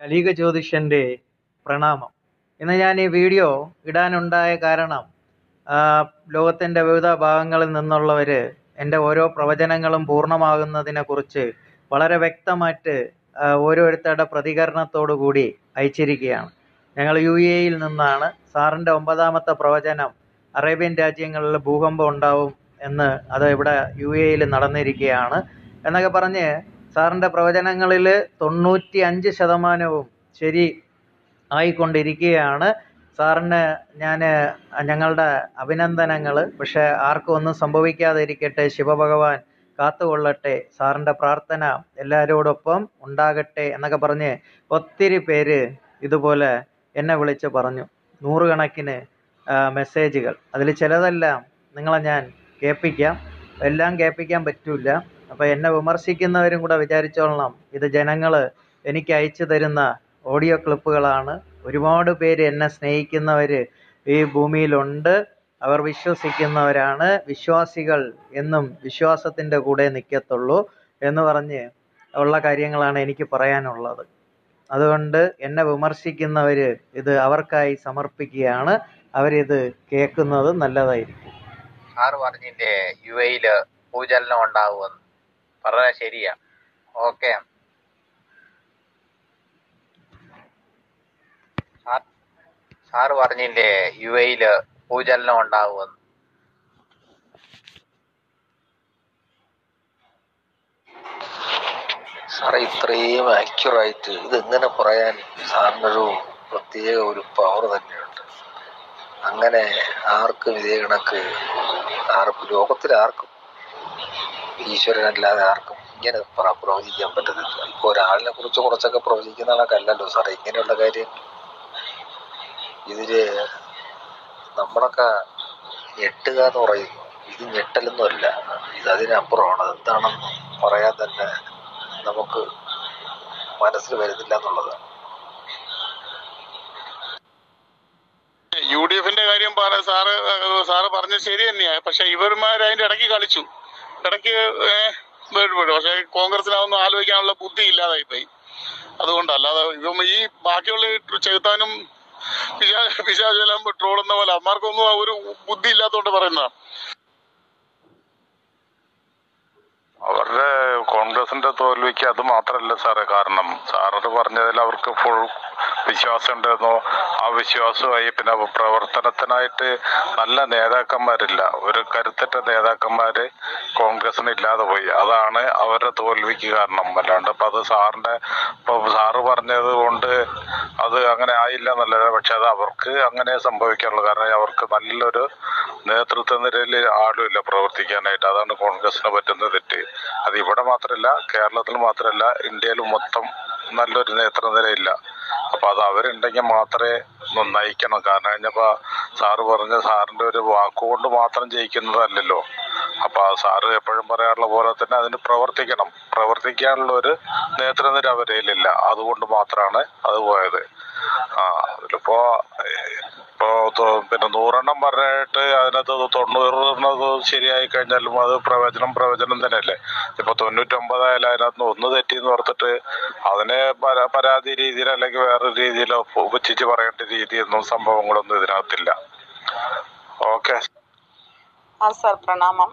കലിക ജ്യോതിഷന്റെ പ്രണാമം ഇന്ന് ഞാൻ ഈ വീഡിയോ ഇടാനുണ്ടായ കാരണം ആ, ലോകത്തിന്റെ വിവിധ ഭാഗങ്ങളിൽ നിന്നുള്ളവർ എൻ്റെ ഓരോ പ്രവചനങ്ങളും പൂർണ്ണമാകുന്നതിനെ കുറിച്ച് വളരെ വ്യക്തമായിട്ട് ആ, ഓരോരുത്തരുടെ പ്രതികരണത്തോടു കൂടി അയച്ചിരിക്കുകയാണ് ഞങ്ങൾ യു എയിൽ നിന്നാണ് സാറിൻ്റെ ഒമ്പതാമത്തെ പ്രവചനം അറേബ്യൻ രാജ്യങ്ങളിൽ ഭൂകമ്പം ഉണ്ടാവും എന്ന് അത് ഇവിടെ യു എയിൽ നടന്നിരിക്കുകയാണ് എന്നൊക്കെ പറഞ്ഞ് സാറിൻ്റെ പ്രവചനങ്ങളിൽ തൊണ്ണൂറ്റി അഞ്ച് ശതമാനവും ശരി ആയിക്കൊണ്ടിരിക്കുകയാണ് സാറിന് ഞാൻ ഞങ്ങളുടെ അഭിനന്ദനങ്ങൾ പക്ഷെ ആർക്കും ഒന്നും സംഭവിക്കാതിരിക്കട്ടെ ശിവഭഗവാൻ കാത്തുകൊള്ളട്ടെ സാറിൻ്റെ പ്രാർത്ഥന എല്ലാവരോടൊപ്പം ഉണ്ടാകട്ടെ എന്നൊക്കെ പറഞ്ഞ് ഒത്തിരി പേര് ഇതുപോലെ എന്നെ വിളിച്ച് പറഞ്ഞു നൂറുകണക്കിന് ആ, മെസ്സേജുകൾ അതിൽ ചിലതെല്ലാം നിങ്ങളെ ഞാൻ കേൾപ്പിക്കാം എല്ലാം കേൾപ്പിക്കാൻ പറ്റില്ല അപ്പോൾ എന്നെ വിമർശിക്കുന്നവരും കൂടെ വിചാരിച്ചോളണം ഇത് ജനങ്ങൾ എനിക്ക് അയച്ചു തരുന്ന ഓഡിയോ ക്ലിപ്പുകളാണ് ഒരുപാട് പേര് എന്നെ സ്നേഹിക്കുന്നവർ ഈ ഭൂമിയിലുണ്ട് അവർ വിശ്വസിക്കുന്നവരാണ് വിശ്വാസികൾ എന്നും വിശ്വാസത്തിൻ്റെ കൂടെ നിൽക്കത്തുള്ളൂ എന്ന് പറഞ്ഞ് ഉള്ള കാര്യങ്ങളാണ് എനിക്ക് പറയാനുള്ളത് അതുകൊണ്ട് എന്നെ വിമർശിക്കുന്നവർ ഇത് അവർക്കായി സമർപ്പിക്കുകയാണ് അവരിത് കേൾക്കുന്നത് നല്ലതായിരിക്കും സാറ് പറഞ്ഞില്ലേ യു എയില് ഭൂചലനം ഉണ്ടാകുമെന്ന് പറഞ്ഞത് ശരിയാ ഓക്കെ സാർ സാറ് പറഞ്ഞില്ലേ യു എയില് ഭൂചലനം ഉണ്ടാകുമെന്ന് സാറേ ഇത്രയും ആക്യുറേറ്റ് ഇതെങ്ങനെ പറയാൻ സാറിനൊരു പ്രത്യേക ഒരു പവർ തന്നെയുണ്ട് അങ്ങനെ ആർക്കും ഇതേ കണക്ക് ആർക്കും ലോകത്തിൽ ആർക്കും ഈശ്വരനല്ലാതെ ആർക്കും ഇങ്ങനെ പ്ര- പ്രവചിക്കാൻ പറ്റത്തില്ല ഇപ്പൊ ഒരാളിനെ കുറിച്ച് കുറച്ചൊക്കെ പ്രവചിക്കുന്ന കണക്കല്ലല്ലോ സാറേ ഇങ്ങനെയുള്ള കാര്യം ഇതില് നമ്മളൊക്കെ ഞെട്ടുക എന്ന് പറയുന്നു ഇത് ഞെട്ടലൊന്നുമല്ല ഇത് അതിനപ്പുറമാണ് എന്താണെന്ന് പറയാൻ തന്നെ നമുക്ക് മനസ്സിൽ വരുന്നില്ല എന്നുള്ളതാണ് യു ഡി എഫിന്റെ കാര്യം പറ സാറ് ഏഹ് സാറ് പറഞ്ഞത് ശരി തന്നെയാ പക്ഷെ ഇവന്മാർ അതിന്റെ ഇടയ്ക്ക് കളിച്ചു ഇടയ്ക്ക് ഏഹ് വേർപെട്ടു പക്ഷെ കോൺഗ്രസിനതൊന്നും ആലോചിക്കാനുള്ള ബുദ്ധി ഇല്ലാതായി പോയി അതുകൊണ്ട് അല്ലാതെ ഇവൻ ഈ ബാക്കിയുള്ള ഈ ചെകുത്താനും പിശാ പിശാചെല്ലാം ട്രോളുന്ന പോലെ അമ്മാർക്കൊന്നും ആ ഒരു ബുദ്ധി ഇല്ലാത്തോണ്ട് പറയുന്നതാണ് അവരുടെ കോൺഗ്രസിന്റെ തോൽവിക്ക് അത് മാത്രമല്ല സാറേ കാരണം സാറ് പറഞ്ഞതിൽ അവർക്ക് ഫുൾ വിശ്വാസം ഉണ്ടെന്നോ ആ വിശ്വാസമായി പിന്നെ പ്രവർത്തനത്തിനായിട്ട് നല്ല നേതാക്കന്മാരില്ല ഒരു കരുത്തറ്റ നേതാക്കന്മാര് കോൺഗ്രസിന് ഇല്ലാതെ പോയി അതാണ് അവരുടെ തോൽവിക്ക് കാരണം അല്ലാണ്ട് ഇപ്പൊ അത് സാറിന്റെ ഇപ്പൊ സാറ് പറഞ്ഞത് കൊണ്ട് അത് അങ്ങനെ ആയില്ല എന്നല്ല പക്ഷെ അത് അവർക്ക് അങ്ങനെ സംഭവിക്കാനുള്ളൂ കാരണം അവർക്ക് നല്ലൊരു നേതൃത്വ നിരയിൽ ആളുമില്ല പ്രവർത്തിക്കാനായിട്ട് അതാണ് കോൺഗ്രസിന് പറ്റുന്ന തെറ്റ് അത് ഇവിടെ മാത്രമല്ല കേരളത്തിൽ മാത്രമല്ല ഇന്ത്യയിൽ മൊത്തം നല്ലൊരു നേതൃനിരയില്ല അപ്പൊ അത് അവരുണ്ടെങ്കിൽ മാത്രമേ നന്നായിക്കണം കാരണം കഴിഞ്ഞപ്പോ സാറ് പറഞ്ഞ സാറിന്റെ ഒരു വാക്കുകൊണ്ട് മാത്രം ജയിക്കുന്നതല്ലല്ലോ അപ്പൊ ആ സാറ് എപ്പോഴും പറയാറുള്ള പോലെ തന്നെ അതിന് പ്രവർത്തിക്കണം പ്രവർത്തിക്കാനുള്ള ഒരു നേതൃനിര അവരേലില്ല അതുകൊണ്ട് മാത്രമാണ് അത് പോയത് ആ അതിലിപ്പോ ഏഹ്, ഇപ്പോ തൊ- പിന്നെ നൂറെണ്ണം പറഞ്ഞിട്ട് അതിനകത്ത് തൊണ്ണൂറെണ്ണത് ശരിയായി കഴിഞ്ഞാലും അത് പ്രവചനം പ്രവചനം തന്നെയല്ലേ ഇപ്പൊ തൊണ്ണൂറ്റൊമ്പതായാലും അതിനകത്ത് ഒന്ന് തെറ്റിന്ന് ഓർത്തിട്ട് അതിനെ പരാ- പരാതി രീതിയിൽ അല്ലെങ്കിൽ വേറെ രീതിയിലോ ഉപചിച്ച് പറയേണ്ട രീതിയൊന്നും സംഭവങ്ങളൊന്നും ഇതിനകത്തില്ല ഓക്കെ ആ സാർ പ്രണാമം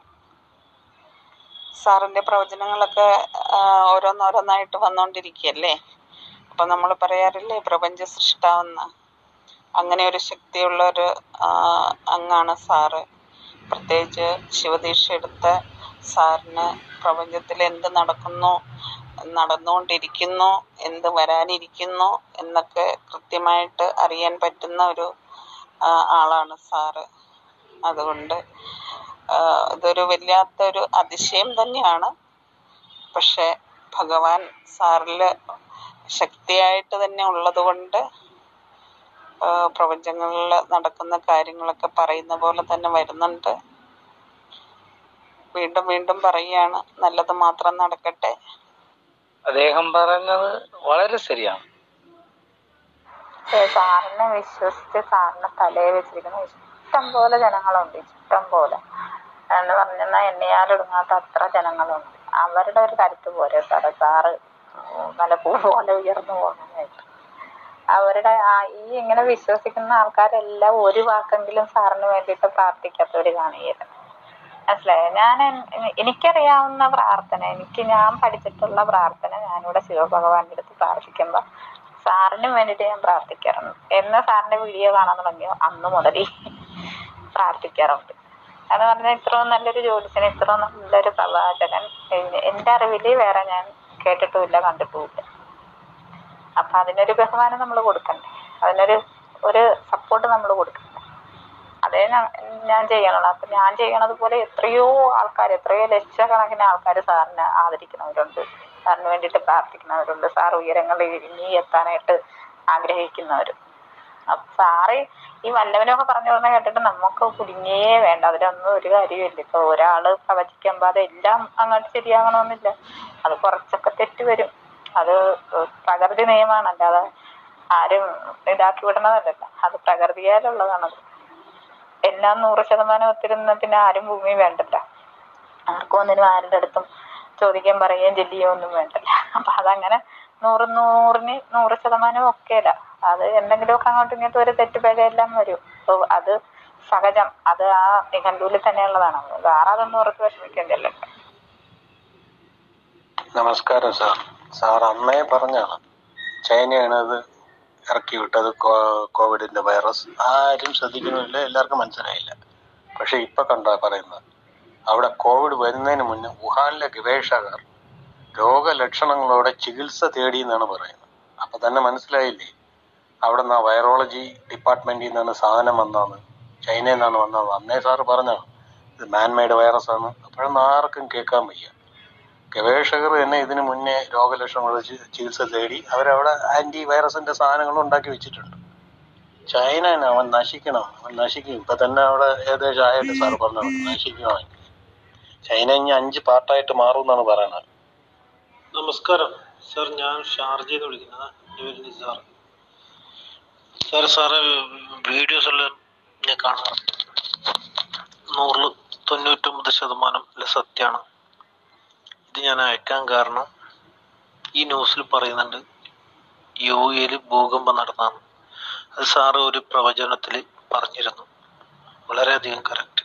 സാറിന്റെ പ്രവചനങ്ങളൊക്കെ ആ, ഓരോന്നോരോന്നായിട്ട് വന്നുകൊണ്ടിരിക്കുകയല്ലേ അപ്പൊ നമ്മൾ പറയാറില്ലേ പ്രപഞ്ച സൃഷ്ടാവെന്ന് അങ്ങനെ ഒരു ശക്തിയുള്ള ഒരു ആ, അങ്ങാണ് സാറ് പ്രത്യേകിച്ച് ശിവദീക്ഷ എടുത്ത സാറിന് പ്രപഞ്ചത്തിൽ എന്ത് നടക്കുന്നു നടന്നുകൊണ്ടിരിക്കുന്നു എന്ത് വരാനിരിക്കുന്നു എന്നൊക്കെ കൃത്യമായിട്ട് അറിയാൻ പറ്റുന്ന ഒരു ആ, ആളാണ് സാറ് അതുകൊണ്ട് ആഹ് ഇതൊരു വല്ലാത്തൊരു അതിശയം തന്നെയാണ് പക്ഷെ ഭഗവാൻ സാറിൽ ശക്തിയായിട്ട് തന്നെ ഉള്ളത് കൊണ്ട് പ്രപഞ്ചങ്ങളിൽ നടക്കുന്ന കാര്യങ്ങളൊക്കെ പറയുന്ന പോലെ തന്നെ വരുന്നുണ്ട് വീണ്ടും വീണ്ടും പറയുകയാണ് നല്ലത് മാത്രം നടക്കട്ടെ അദ്ദേഹം പറഞ്ഞത് വളരെ ശരിയാണ് പക്ഷേ സാറിനെ വിശ്വസിച്ച് സാറിന്റെ തലയിൽ വെച്ചിരിക്കുന്ന ഇഷ്ടം പോലെ ജനങ്ങളുണ്ട് ഇഷ്ടം പോലെ എന്ന് പറഞ്ഞാൽ എണ്ണയാലൊടുങ്ങാത്ത അത്ര ജനങ്ങളുണ്ട് അവരുടെ ഒരു കരുത്ത് പോരെ സാറ് സാറ് നല്ല പൂ പോലെ ഉയർന്നു പോകാനായിട്ട് ആൾക്കാരുടെ ആ- ഈ ഇങ്ങനെ വിശ്വസിക്കുന്ന ആൾക്കാരെല്ലാം ഒരു വാക്കെങ്കിലും സാറിന് വേണ്ടിയിട്ട് പ്രാർത്ഥിക്കാത്തവര് കാണുകയില്ല മനസ്സിലായോ ഞാൻ എൻ- എനിക്കറിയാവുന്ന പ്രാർത്ഥന എനിക്ക് ഞാൻ പഠിച്ചിട്ടുള്ള പ്രാർത്ഥന ഞാനിവിടെ ശിവഭഗവാന്റെ അടുത്ത് പ്രാർത്ഥിക്കുമ്പോൾ സാറിന് വേണ്ടിയിട്ട് ഞാൻ പ്രാർത്ഥിക്കാറുണ്ട് എന്ന് സാറിന്റെ വീഡിയോ കാണാൻ തുടങ്ങിയോ അന്ന് മുതൽ പ്രാർത്ഥിക്കാറുണ്ട് എന്ന് പറഞ്ഞാൽ ഇത്രയും നല്ലൊരു ജ്യോതിഷന് ഇത്രയും നല്ലൊരു പ്രവാചകൻ എൻ- എൻ്റെ അറിവിൽ വേറെ ഞാൻ കേട്ടിട്ടുമില്ല കണ്ടിട്ടുമില്ല അപ്പൊ അതിനൊരു ബഹുമാനം നമ്മൾ കൊടുക്കണ്ടേ അതിനൊരു ഒരു സപ്പോർട്ട് നമ്മൾ കൊടുക്കണ്ടേ അതേ ഞാൻ- ഞാൻ ചെയ്യണുള്ളൂ അപ്പൊ ഞാൻ ചെയ്യണത് പോലെ എത്രയോ ആൾക്കാർ എത്രയോ ലക്ഷക്കണക്കിന് ആൾക്കാർ സാറിനെ ആദരിക്കുന്നവരുണ്ട് സാറിന് വേണ്ടിയിട്ട് പ്രാർത്ഥിക്കുന്നവരുണ്ട് സാർ ഉയരങ്ങളിൽ ഇനി എത്താനായിട്ട് ആഗ്രഹിക്കുന്നവരും അപ്പൊ സാറ് ഈ വല്ലവനൊക്കെ പറഞ്ഞു പറഞ്ഞ കേട്ടിട്ട് നമുക്ക് കുടുങ്ങിയേ വേണ്ട അതിലൊന്നും ഒരു കാര്യമില്ല ഇപ്പൊ ഒരാള് പ്രവചിക്കുമ്പോ അതെല്ലാം അങ്ങോട്ട് ശരിയാകണമെന്നില്ല അത് കുറച്ചൊക്കെ തെറ്റ് വരും അത് പ്രകൃതി നിയമമാണ് അല്ലാതെ ആരും ഇതാക്കി വിടണതല്ലല്ലോ അത് പ്രകൃതിയാലുള്ളതാണത് എല്ലാം നൂറ് ശതമാനം ഒത്തിരുന്ന പിന്നെ ആരും ഭൂമി വേണ്ടല്ല ആർക്കും ഒന്നിനും ആരുടെ അടുത്തും ചോദിക്കാൻ പറയുകയും ചെല്ലുകയോ ഒന്നും വേണ്ടല്ല അപ്പൊ അതങ്ങനെ നൂറ് നൂറിന് നൂറ് ശതമാനം ഒക്കെയല്ല അത് എന്തെങ്കിലുമൊക്കെ അങ്ങോട്ടും ഇങ്ങോട്ടും ഒരു തെറ്റുപിഴയെല്ലാം വരും അപ്പൊ അത് സഹജം അത് ആ നിഘണ്ടുവിൽ തന്നെയുള്ളതാണ് വേറെ അതൊന്നും ഓർത്ത് വിഷമിക്കേണ്ടല്ലോ നമസ്കാരം സാർ സാർ അന്നേ പറഞ്ഞാണ് ചൈനയാണ് അത് ഇറക്കി വിട്ടത് കോ- കോവിഡിന്റെ വൈറസ് ആരും ശ്രദ്ധിക്കുന്നില്ല എല്ലാവർക്കും മനസ്സിലായില്ല പക്ഷെ ഇപ്പൊ കണ്ടാ പറയുന്നത് അവിടെ കോവിഡ് വരുന്നതിന് മുന്നേ വുഹാനിലെ ഗവേഷകർ രോഗലക്ഷണങ്ങളോടെ ചികിത്സ തേടി എന്നാണ് പറയുന്നത് അപ്പൊ തന്നെ മനസ്സിലായില്ലേ അവിടെ നിന്ന് വൈറോളജി ഡിപ്പാർട്ട്മെന്റിൽ നിന്നാണ് സാധനം വന്നതാണ് ചൈനയിൽ നിന്നാണ് വന്നത് അന്നേ സാറ് പറഞ്ഞാണ് ഇത് മാൻമെയ്ഡ് വൈറസ് ആണ് അപ്പോഴൊന്നും ആർക്കും കേൾക്കാൻ വയ്യ ഗവേഷകർ തന്നെ ഇതിനു മുന്നേ രോഗലക്ഷണങ്ങൾ ചി- ചികിത്സ തേടി അവരവിടെ ആന്റി വൈറസിന്റെ സാധനങ്ങൾ ഉണ്ടാക്കി വെച്ചിട്ടുണ്ട് ചൈന തന്നെ അവൻ നശിക്കണം അവൻ നശിക്കും ഇപ്പൊ തന്നെ അവിടെ ഏകദേശം ആയിട്ട് സാർ പറഞ്ഞു നശിക്കും അവൻ ചൈന ഇനി അഞ്ച് പാർട്ടായിട്ട് മാറും എന്നാണ് പറയണത് നമസ്കാരം സാർ ഞാൻ ഷാർജയിൽ നിന്ന് വിളിക്കുന്നത് Jewel Nisar sir sir videos എല്ലാം ഞാൻ കാണാറുണ്ട് നൂറിൽ തൊണ്ണൂറ്റൊമ്പത് ശതമാനം സത്യമാണ് ഇത് ഞാൻ അയക്കാൻ കാരണം ഈ ന്യൂസിൽ പറയുന്നുണ്ട് യു എയിൽ ഭൂകമ്പം നടന്നാണ് അത് സാറ് ഒരു പ്രവചനത്തിൽ പറഞ്ഞിരുന്നു വളരെയധികം കറക്റ്റ്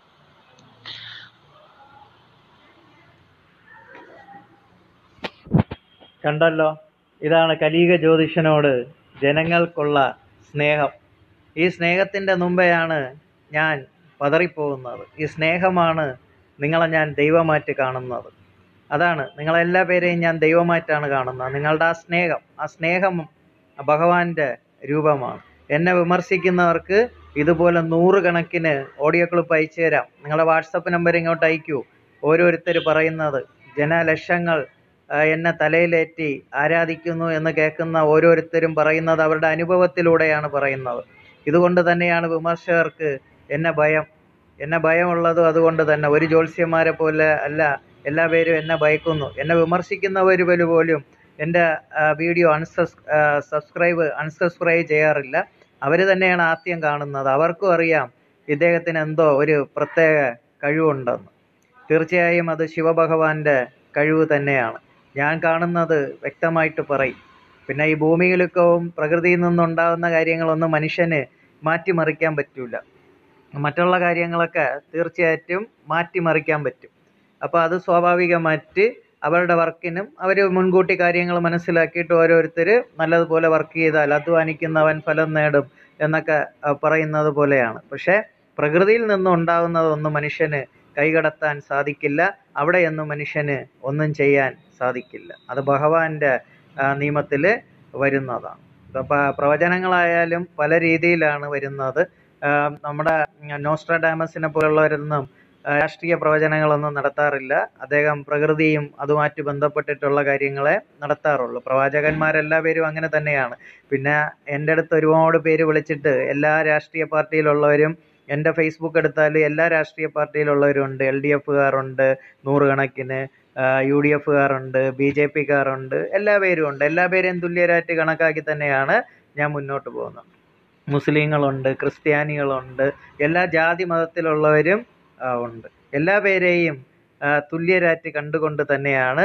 കണ്ടല്ലോ ഇതാണ് കലീക ജ്യോതിഷനോട് ജനങ്ങൾക്കുള്ള സ്നേഹം ഈ സ്നേഹത്തിൻ്റെ മുമ്പെയാണ് ഞാൻ പതറിപ്പോകുന്നത് ഈ സ്നേഹമാണ് നിങ്ങളെ ഞാൻ ദൈവമായിട്ട് കാണുന്നത് അതാണ് നിങ്ങളെല്ലാ പേരെയും ഞാൻ ദൈവമായിട്ടാണ് കാണുന്നത് നിങ്ങളുടെ ആ സ്നേഹം ആ സ്നേഹം ഭഗവാന്റെ രൂപമാണ് എന്നെ വിമർശിക്കുന്നവർക്ക് ഇതുപോലെ നൂറുകണക്കിന് ഓഡിയോ ക്ലിപ്പ് അയച്ചു തരാം നിങ്ങളുടെ വാട്സപ്പ് നമ്പർ ഇങ്ങോട്ട് അയക്കൂ ഓരോരുത്തർ പറയുന്നത് ജനലക്ഷങ്ങൾ ആ, എന്നെ തലയിലേറ്റി ആരാധിക്കുന്നു എന്ന് കേൾക്കുന്ന ഓരോരുത്തരും പറയുന്നത് അവരുടെ അനുഭവത്തിലൂടെയാണ് പറയുന്നത് ഇതുകൊണ്ട് തന്നെയാണ് വിമർശകർക്ക് എന്നെ ഭയം എന്നെ ഭയമുള്ളതും അതുകൊണ്ട് തന്നെ ഒരു ജ്യോത്സ്യന്മാരെ പോലെ അല്ല എല്ലാ പേരും എന്നെ ഭയക്കുന്നു എന്നെ വിമർശിക്കുന്നവർ പോലും എൻ്റെ വീഡിയോ അൺസസ് സബ്സ്ക്രൈബ് അൺസബ്സ്ക്രൈബ് ചെയ്യാറില്ല അവർ തന്നെയാണ് ആദ്യം കാണുന്നത് അവർക്കും അറിയാം ഇദ്ദേഹത്തിന് എന്തോ ഒരു പ്രത്യേക കഴിവുണ്ടെന്ന് തീർച്ചയായും അത് ശിവഭഗവാന്റെ കഴിവ് തന്നെയാണ് ഞാൻ കാണുന്നത് വ്യക്തമായിട്ട് പറയും പിന്നെ ഈ ഭൂമിയിലൊക്കവും പ്രകൃതിയിൽ നിന്നുണ്ടാകുന്ന കാര്യങ്ങളൊന്നും മനുഷ്യന് മാറ്റിമറിക്കാൻ പറ്റൂല മറ്റുള്ള കാര്യങ്ങളൊക്കെ തീർച്ചയായിട്ടും മാറ്റിമറിക്കാൻ പറ്റും അപ്പോൾ അത് സ്വാഭാവികമായിട്ട് അവരുടെ വർക്കിനും അവർ മുൻകൂട്ടി കാര്യങ്ങൾ മനസ്സിലാക്കിയിട്ട് ഓരോരുത്തർ നല്ലതുപോലെ വർക്ക് ചെയ്താൽ അധ്വാനിക്കുന്നവൻ ഫലം നേടും എന്നൊക്കെ ആ, പറയുന്നത് പോലെയാണ് പക്ഷേ പ്രകൃതിയിൽ നിന്നും ഉണ്ടാകുന്നതൊന്നും മനുഷ്യന് കൈകടത്താൻ സാധിക്കില്ല അവിടെയൊന്നും മനുഷ്യന് ഒന്നും ചെയ്യാൻ സാധിക്കില്ല അത് ഭഗവാന്റെ നിയമത്തിൽ വരുന്നതാണ് അപ്പോൾ പ്രവചനങ്ങളായാലും പല രീതിയിലാണ് വരുന്നത് ആ, നമ്മുടെ നോസ്ട്രഡാമസിനെ പോലുള്ളവരൊന്നും ആ, രാഷ്ട്രീയ പ്രവചനങ്ങളൊന്നും നടത്താറില്ല അദ്ദേഹം പ്രകൃതിയും അതുമായിട്ട് ബന്ധപ്പെട്ടിട്ടുള്ള കാര്യങ്ങളെ നടത്താറുള്ളൂ പ്രവാചകന്മാരെല്ലാവരും അങ്ങനെ തന്നെയാണ് പിന്നെ എൻ്റെ അടുത്ത് ഒരുപാട് പേര് വിളിച്ചിട്ട് എല്ലാ രാഷ്ട്രീയ പാർട്ടിയിലുള്ളവരും എൻ്റെ ഫേസ്ബുക്ക് എടുത്താൽ എല്ലാ രാഷ്ട്രീയ പാർട്ടിയിലുള്ളവരും ഉണ്ട് എൽ ഡി എഫുകാരുണ്ട് നൂറുകണക്കിന് യു ഡി എഫുകാരുണ്ട് ബി ജെ പിക്കാരുണ്ട് എല്ലാ പേരും ഉണ്ട് എല്ലാ പേരെയും തുല്യരായിട്ട് കണക്കാക്കി തന്നെയാണ് ഞാൻ മുന്നോട്ട് പോകുന്നത് മുസ്ലിങ്ങളുണ്ട് ക്രിസ്ത്യാനികളുണ്ട് എല്ലാ ജാതി മതത്തിലുള്ളവരും ആ, ഉണ്ട് എല്ലാ പേരെയും ആ, തുല്യരായിട്ട് കണ്ടുകൊണ്ട് തന്നെയാണ്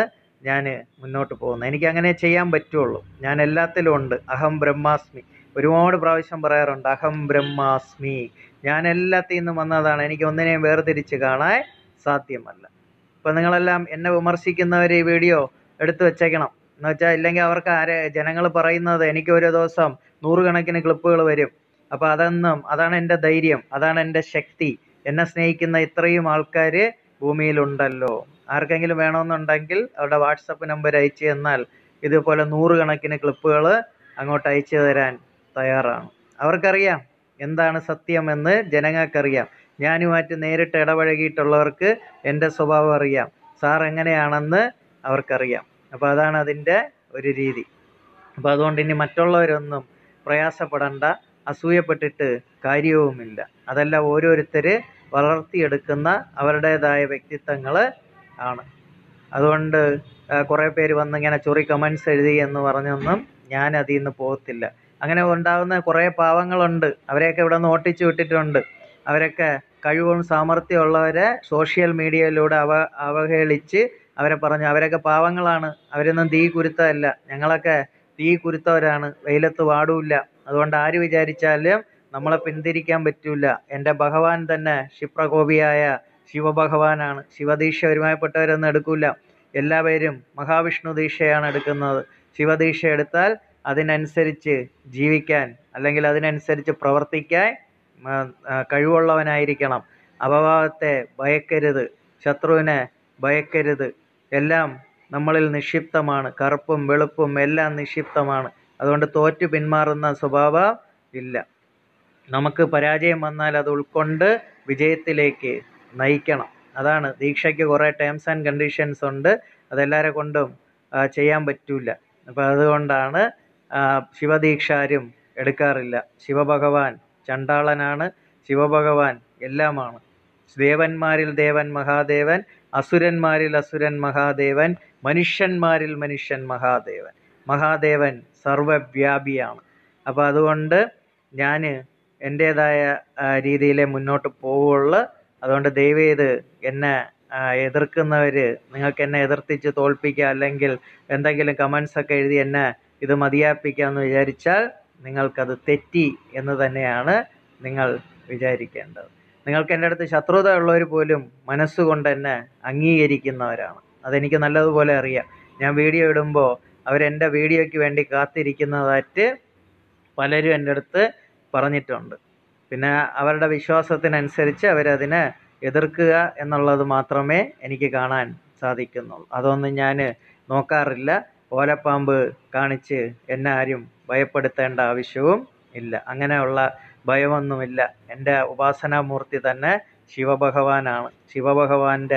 ഞാൻ മുന്നോട്ട് പോകുന്നത് എനിക്ക് അങ്ങനെ ചെയ്യാൻ പറ്റുള്ളൂ ഞാൻ എല്ലാത്തിലും ഉണ്ട് അഹം ബ്രഹ്മാസ്മി ഒരുപാട് പ്രാവശ്യം പറയാറുണ്ട് അഹം ബ്രഹ്മാസ്മി ഞാൻ എല്ലാത്തിൽ നിന്നും വന്നതാണ് എനിക്ക് ഒന്നിനെയും വേർതിരിച്ച് കാണാൻ സാധ്യമല്ല ഇപ്പം നിങ്ങളെല്ലാം എന്നെ വിമർശിക്കുന്നവർ ഈ വീഡിയോ എടുത്തു വെച്ചേക്കണം എന്ന് വെച്ചാൽ ഇല്ലെങ്കിൽ അവർക്ക് ആരെ ജനങ്ങൾ പറയുന്നത് എനിക്ക് ഒരു ദിവസം നൂറുകണക്കിന് ക്ലിപ്പുകൾ വരും അപ്പോൾ അതൊന്നും അതാണ് എൻ്റെ ധൈര്യം അതാണ് എൻ്റെ ശക്തി എന്നെ സ്നേഹിക്കുന്ന ഇത്രയും ആൾക്കാർ ഭൂമിയിലുണ്ടല്ലോ ആർക്കെങ്കിലും വേണമെന്നുണ്ടെങ്കിൽ അവരുടെ വാട്സപ്പ് നമ്പർ അയച്ചു തന്നാൽ ഇതുപോലെ നൂറുകണക്കിന് ക്ലിപ്പുകൾ അങ്ങോട്ട് അയച്ചു തരാൻ തയ്യാറാണ് അവർക്കറിയാം എന്താണ് സത്യമെന്ന് ജനങ്ങൾക്കറിയാം ഞാനുമായിട്ട് നേരിട്ട് ഇടപഴകിയിട്ടുള്ളവർക്ക് എൻ്റെ സ്വഭാവം അറിയാം സാർ എങ്ങനെയാണെന്ന് അവർക്കറിയാം അപ്പോൾ അതാണ് അതിൻ്റെ ഒരു രീതി അപ്പോൾ അതുകൊണ്ട് ഇനി മറ്റുള്ളവരൊന്നും പ്രയാസപ്പെടണ്ട അസൂയപ്പെട്ടിട്ട് കാര്യവുമില്ല അതെല്ലാം ഓരോരുത്തർ വളർത്തിയെടുക്കുന്ന അവരുടേതായ വ്യക്തിത്വങ്ങൾ ആണ് അതുകൊണ്ട് കുറേ പേര് വന്ന് ഇങ്ങനെ ചൊറി കമൻസ് എഴുതി എന്ന് പറഞ്ഞൊന്നും ഞാൻ അതിൽ നിന്ന് പോകത്തില്ല അങ്ങനെ ഉണ്ടാകുന്ന കുറേ പാവങ്ങളുണ്ട് അവരെയൊക്കെ ഇവിടെ നിന്ന് ഓട്ടിച്ചു വിട്ടിട്ടുണ്ട് അവരൊക്കെ കഴിവും സാമർഥ്യം ഉള്ളവരെ സോഷ്യൽ മീഡിയയിലൂടെ അവ അവഹേളിച്ച് അവരെ പറഞ്ഞു അവരൊക്കെ പാവങ്ങളാണ് അവരൊന്നും തീ കുരുത്തമല്ല ഞങ്ങളൊക്കെ തീ കുരുത്തവരാണ് വെയിലത്ത് വാടൂല്ല അതുകൊണ്ട് ആര് വിചാരിച്ചാലും നമ്മളെ പിന്തിരിക്കാൻ പറ്റൂല എൻ്റെ ഭഗവാൻ തന്നെ ക്ഷിപ്രകോപിയായ ശിവഭഗവാനാണ് ശിവദീക്ഷ ഒരുമായപ്പെട്ടവരൊന്നും എടുക്കൂല എല്ലാവരും മഹാവിഷ്ണു ദീക്ഷയാണ് എടുക്കുന്നത് ശിവദീക്ഷ എടുത്താൽ അതിനനുസരിച്ച് ജീവിക്കാൻ അല്ലെങ്കിൽ അതിനനുസരിച്ച് പ്രവർത്തിക്കാൻ കഴിവുള്ളവനായിരിക്കണം അപവാദത്തെ ഭയക്കരുത് ശത്രുവിനെ ഭയക്കരുത് എല്ലാം നമ്മളിൽ നിക്ഷിപ്തമാണ് കറുപ്പും വെളുപ്പും എല്ലാം നിക്ഷിപ്തമാണ് അതുകൊണ്ട് തോറ്റു പിന്മാറുന്ന സ്വഭാവം ഇല്ല നമുക്ക് പരാജയം വന്നാൽ അത് ഉൾക്കൊണ്ട് വിജയത്തിലേക്ക് നയിക്കണം അതാണ് ദീക്ഷയ്ക്ക് കുറേ ടേംസ് ആൻഡ് കണ്ടീഷൻസ് ഉണ്ട് അതെല്ലാവരെ കൊണ്ടും ചെയ്യാൻ പറ്റൂല അപ്പോൾ അതുകൊണ്ടാണ് ശിവദീക്ഷ ആരും എടുക്കാറില്ല ശിവഭഗവാൻ ചണ്ടാളനാണ് ശിവഭഗവാൻ എല്ലാമാണ് ദേവന്മാരിൽ ദേവൻ മഹാദേവൻ അസുരന്മാരിൽ അസുരൻ മഹാദേവൻ മനുഷ്യന്മാരിൽ മനുഷ്യൻ മഹാദേവൻ മഹാദേവൻ സർവവ്യാപിയാണ് അപ്പോൾ അതുകൊണ്ട് ഞാൻ എൻ്റേതായ രീതിയിലേ മുന്നോട്ട് പോവുള്ളൂ അതുകൊണ്ട് ദയവേത് എന്നെ എതിർക്കുന്നവർ നിങ്ങൾക്ക് എന്നെ എതിർത്തിച്ച് തോൽപ്പിക്കുക അല്ലെങ്കിൽ എന്തെങ്കിലും കമൻസ് ഒക്കെ എഴുതി എന്നെ ഇത് മതിയാപ്പിക്കാമെന്ന് വിചാരിച്ചാൽ നിങ്ങൾക്കത് തെറ്റി എന്ന് തന്നെയാണ് നിങ്ങൾ വിചാരിക്കേണ്ടത് നിങ്ങൾക്ക് എൻ്റെ അടുത്ത് ശത്രുത ഉള്ളവർ പോലും മനസ്സുകൊണ്ട് എന്നെ അംഗീകരിക്കുന്നവരാണ് അതെനിക്ക് നല്ലതുപോലെ അറിയാം ഞാൻ വീഡിയോ ഇടുമ്പോൾ അവരെൻ്റെ വീഡിയോയ്ക്ക് വേണ്ടി കാത്തിരിക്കുന്നതായിട്ട് പലരും എൻ്റെ അടുത്ത് പറഞ്ഞിട്ടുണ്ട് പിന്നെ അവരുടെ വിശ്വാസത്തിനനുസരിച്ച് അവരതിനെ എതിർക്കുക എന്നുള്ളത് മാത്രമേ എനിക്ക് കാണാൻ സാധിക്കുന്നുള്ളൂ അതൊന്നും ഞാൻ നോക്കാറില്ല ഓലപ്പാമ്പ് കാണിച്ച് എന്നെ ആരും ഭയപ്പെടുത്തേണ്ട ആവശ്യവും ഇല്ല അങ്ങനെയുള്ള ഭയമൊന്നുമില്ല എൻ്റെ ഉപാസനാമൂർത്തി തന്നെ ശിവഭഗവാനാണ് ശിവഭഗവാന്റെ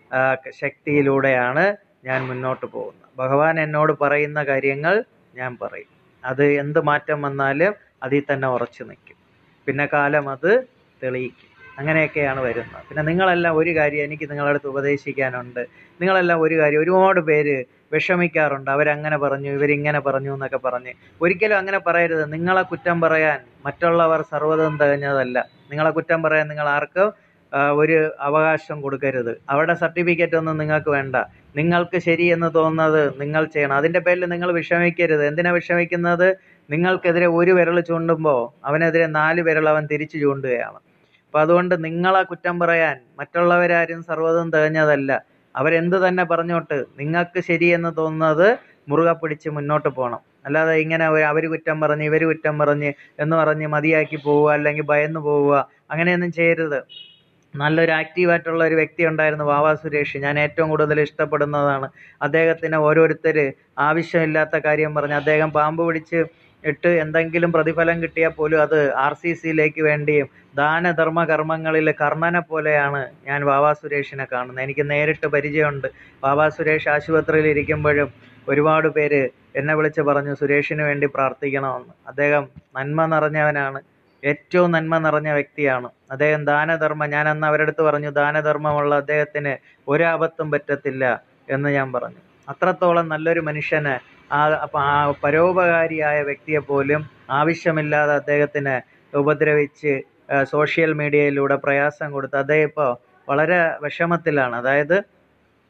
ശക്തിയിലൂടെയാണ് ഞാൻ മുന്നോട്ട് പോകുന്നത് ഭഗവാൻ എന്നോട് പറയുന്ന കാര്യങ്ങൾ ഞാൻ പറയും അത് എന്ത് മാറ്റം വന്നാലും അതിൽ തന്നെ ഉറച്ചു നിൽക്കും പിന്നെ കാലം അത് തെളിയിക്കും അങ്ങനെയൊക്കെയാണ് വരുന്നത് പിന്നെ നിങ്ങളെല്ലാം ഒരു കാര്യം എനിക്ക് നിങ്ങളുടെ അടുത്ത് ഉപദേശിക്കാനുണ്ട് നിങ്ങളെല്ലാം ഒരു കാര്യം ഒരുപാട് പേര് വിഷമിക്കാറുണ്ട് അവരങ്ങനെ പറഞ്ഞു ഇവരിങ്ങനെ പറഞ്ഞു എന്നൊക്കെ പറഞ്ഞ് ഒരിക്കലും അങ്ങനെ പറയരുത് നിങ്ങളെ കുറ്റം പറയാൻ മറ്റുള്ളവർ സർവ്വതും തികഞ്ഞതല്ല നിങ്ങളെ കുറ്റം പറയാൻ നിങ്ങൾ ആർക്കും ഒരു അവകാശം കൊടുക്കരുത് അവരുടെ സർട്ടിഫിക്കറ്റ് ഒന്നും നിങ്ങൾക്ക് വേണ്ട നിങ്ങൾക്ക് ശരിയെന്ന് തോന്നുന്നത് നിങ്ങൾ ചെയ്യണം അതിൻ്റെ പേരിൽ നിങ്ങൾ വിഷമിക്കരുത് എന്തിനാ വിഷമിക്കുന്നത് നിങ്ങൾക്കെതിരെ ഒരു വിരൽ ചൂണ്ടുമ്പോൾ അവനെതിരെ നാല് വിരൽ അവൻ തിരിച്ചു ചൂണ്ടുകയാണ് അപ്പോൾ അതുകൊണ്ട് നിങ്ങളെ കുറ്റം പറയാൻ മറ്റുള്ളവരാരും സർവ്വതും തികഞ്ഞതല്ല അവരെന്ത് തന്നെ പറഞ്ഞോട്ട് നിങ്ങൾക്ക് ശരിയെന്ന് തോന്നുന്നത് മുറുകെ പിടിച്ച് മുന്നോട്ട് പോകണം അല്ലാതെ ഇങ്ങനെ അവർ കുറ്റം പറഞ്ഞ് ഇവർ കുറ്റം പറഞ്ഞ് എന്ന് പറഞ്ഞ് മതിയാക്കി പോവുക അല്ലെങ്കിൽ ഭയന്ന് പോവുക അങ്ങനെയൊന്നും ചെയ്യരുത് നല്ലൊരു ആക്റ്റീവായിട്ടുള്ള ഒരു വ്യക്തി ഉണ്ടായിരുന്നു വാവാ സുരേഷ് ഞാൻ ഏറ്റവും കൂടുതൽ ഇഷ്ടപ്പെടുന്നതാണ് അദ്ദേഹത്തിന് ഓരോരുത്തർ ആവശ്യമില്ലാത്ത കാര്യം പറഞ്ഞ് അദ്ദേഹം പാമ്പ് പിടിച്ച് ഇട്ട് എന്തെങ്കിലും പ്രതിഫലം കിട്ടിയാൽ പോലും അത് ആർ സി സിയിലേക്ക് വേണ്ടിയും ദാനധർമ്മ കർമ്മങ്ങളിൽ കർണനെ പോലെയാണ് ഞാൻ വാവാ സുരേഷിനെ കാണുന്നത് എനിക്ക് നേരിട്ട് പരിചയമുണ്ട് വാവാ സുരേഷ് ആശുപത്രിയിൽ ഇരിക്കുമ്പോഴും ഒരുപാട് പേര് എന്നെ വിളിച്ച് പറഞ്ഞു സുരേഷിന് വേണ്ടി പ്രാർത്ഥിക്കണമെന്ന് അദ്ദേഹം നന്മ നിറഞ്ഞവനാണ് ഏറ്റവും നന്മ നിറഞ്ഞ വ്യക്തിയാണ് അദ്ദേഹം ദാനധർമ്മം ഞാൻ അന്ന് അവരുടെ അടുത്ത് പറഞ്ഞു ദാനധർമ്മമുള്ള അദ്ദേഹത്തിന് ഒരാപത്തും പറ്റത്തില്ല എന്ന് ഞാൻ പറഞ്ഞു അത്രത്തോളം നല്ലൊരു മനുഷ്യന് ആ അപ്പം ആ പരോപകാരിയായ വ്യക്തിയെ പോലും ആവശ്യമില്ലാതെ അദ്ദേഹത്തിന് ഉപദ്രവിച്ച് സോഷ്യൽ മീഡിയയിലൂടെ പ്രയാസം കൊടുത്ത് അദ്ദേഹം ഇപ്പോൾ വളരെ വിഷമത്തിലാണ് അതായത്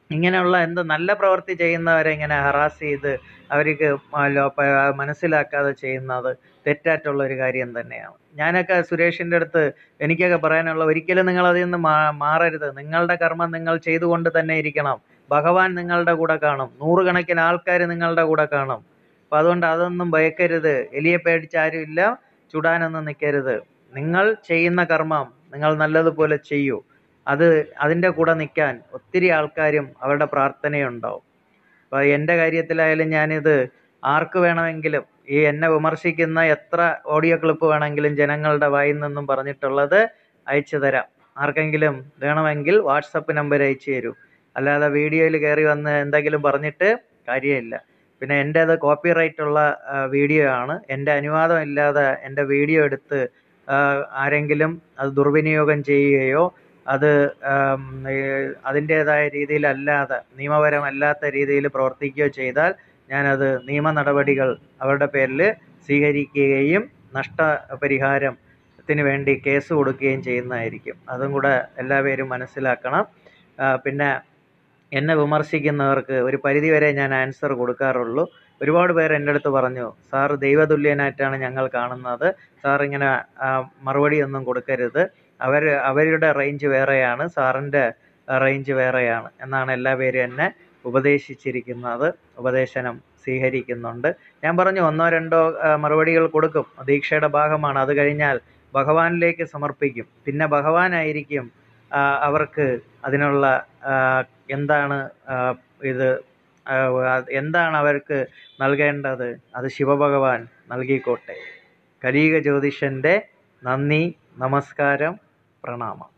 ഇങ്ങനെയുള്ള എന്ത് നല്ല പ്രവൃത്തി ചെയ്യുന്നവരെ ഇങ്ങനെ ഹറാസ് ചെയ്ത് അവർക്ക് മ- പ- മനസ്സിലാക്കാതെ ചെയ്യുന്നത് തെറ്റായിട്ടുള്ള ഒരു കാര്യം തന്നെയാണ് ഞാനൊക്കെ സുരേഷിൻ്റെ അടുത്ത് എനിക്കൊക്കെ പറയാനുള്ള ഒരിക്കലും നിങ്ങൾ അതിൽ നിന്ന് മാ- മാറരുത് നിങ്ങളുടെ കർമ്മം നിങ്ങൾ ചെയ്തുകൊണ്ട് തന്നെ ഇരിക്കണം ഭഗവാൻ നിങ്ങളുടെ കൂടെ കാണും നൂറുകണക്കിന് ആൾക്കാർ നിങ്ങളുടെ കൂടെ കാണും അപ്പം അതുകൊണ്ട് അതൊന്നും ഭയക്കരുത് എലിയെ പേടിച്ച് ആരുമില്ല ചുടാനൊന്നും നിൽക്കരുത് നിങ്ങൾ ചെയ്യുന്ന കർമ്മം നിങ്ങൾ നല്ലതുപോലെ ചെയ്യൂ അത് അതിൻ്റെ കൂടെ നിൽക്കാൻ ഒത്തിരി ആൾക്കാരും അവരുടെ പ്രാർത്ഥനയുണ്ടാവും അപ്പോൾ എൻ്റെ കാര്യത്തിലായാലും ഞാനിത് ആർക്ക് വേണമെങ്കിലും ഈ എന്നെ വിമർശിക്കുന്ന എത്ര ഓഡിയോ ക്ലിപ്പ് വേണമെങ്കിലും ജനങ്ങളുടെ വായിൽ നിന്നും പറഞ്ഞിട്ടുള്ളത് അയച്ചു തരാം ആർക്കെങ്കിലും വേണമെങ്കിൽ വാട്സപ്പ് നമ്പർ അയച്ചു തരൂ അല്ലാതെ വീഡിയോയിൽ കയറി വന്ന് എന്തെങ്കിലും പറഞ്ഞിട്ട് കാര്യമില്ല പിന്നെ എൻ്റേത് കോപ്പി റൈറ്റ് ഉള്ള ആ, വീഡിയോ ആണ് എൻ്റെ അനുവാദം ഇല്ലാതെ എൻ്റെ വീഡിയോ എടുത്ത് ആ, ആരെങ്കിലും അത് ദുർവിനിയോഗം ചെയ്യുകയോ അത് ആം, ഈ അതിൻ്റേതായ രീതിയിലല്ലാതെ നിയമപരമല്ലാത്ത രീതിയിൽ പ്രവർത്തിക്കുകയോ ചെയ്താൽ ഞാനത് നിയമ നടപടികൾ അവരുടെ പേരിൽ സ്വീകരിക്കുകയും നഷ്ടപരിഹാരത്തിന് വേണ്ടി കേസ് കൊടുക്കുകയും ചെയ്യുന്നതായിരിക്കും അതും കൂടെ എല്ലാവരും മനസ്സിലാക്കണം ആ, പിന്നെ എന്നെ വിമർശിക്കുന്നവർക്ക് ഒരു പരിധിവരെ ഞാൻ ആൻസർ കൊടുക്കാറുള്ളൂ ഒരുപാട് പേർ എൻ്റെ അടുത്ത് പറഞ്ഞു സാർ ദൈവതുല്യനായിട്ടാണ് ഞങ്ങൾ കാണുന്നത് സാർ ഇങ്ങനെ ആ, മറുപടിയൊന്നും കൊടുക്കരുത് അവർ അവരുടെ റേഞ്ച് വേറെയാണ് സാറിൻ്റെ റേഞ്ച് വേറെയാണ് എന്നാണ് എല്ലാ പേരും എന്നെ ഉപദേശിച്ചിരിക്കുന്നത് ഉപദേശനം സ്വീകരിക്കുന്നുണ്ട് ഞാൻ പറഞ്ഞു ഒന്നോ രണ്ടോ ആ, മറുപടികൾ കൊടുക്കും ദീക്ഷയുടെ ഭാഗമാണ് അത് കഴിഞ്ഞാൽ ഭഗവാനിലേക്ക് സമർപ്പിക്കും പിന്നെ ഭഗവാനായിരിക്കും ആ, അവർക്ക് അതിനുള്ള ആ, എന്താണ് ആ, ഇത് ആ, എന്താണ് അവർക്ക് നൽകേണ്ടത് അത് ശിവഭഗവാൻ നൽകിക്കോട്ടെ കലിയുഗ ജ്യോതിഷൻ്റെ നന്ദി നമസ്കാരം പ്രണാമം